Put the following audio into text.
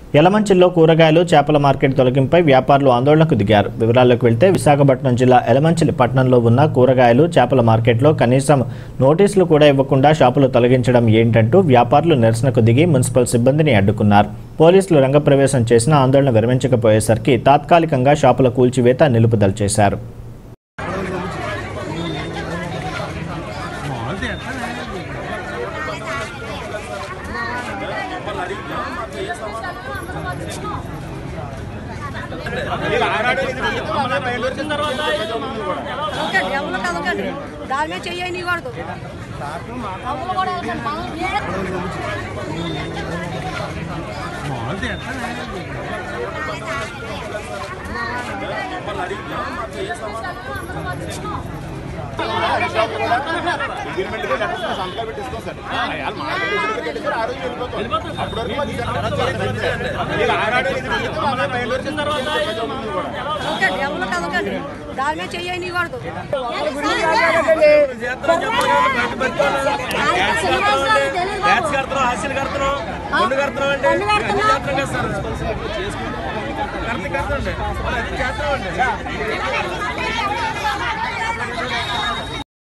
యలమంచిల్లో కూరగాయలు చేపల మార్కెట్ తొలగింపై వ్యాపారులు ఆందోళనకు దిగారు వివరాల్లోకి వెళ్తే విశాఖపట్నం జిల్లా యలమంచిలి పట్టణంలో ఉన్న కూరగాయలు చేపల మార్కెట్లో కనీసం నోటీసులు కూడా ఇవ్వకుండా షాపులు తొలగించడం ఏంటంటూ వ్యాపారులు నిరసనకు దిగి మున్సిపల్ సిబ్బందిని అడ్డుకున్నారు పోలీసులు రంగప్రవేశం చేసిన ఆందోళన విరమించకపోయేసరికి తాత్కాలికంగా షాపుల కూల్చివేత నిలుపుదల చేశారు వెళ్ళకండి ఎవరు కదలకండి దాని మీద చెయ్యి కూడదు ఎవరు కూడా వెళ్ళకండి మనం ఏ- వెళ్ళకండి ఎవరు కదలకండి దాని మీద చెయ్యి కూడదు ట్యాక్స్ కడుతున్నాం హాస్యలు కడుతున్నాం పన్ను కడుతున్నాం అంటే అన్ని చేస్తున్నాం కదా సార్ కరెక్ట్ కడుతుండే మరి అది చేస్తామండి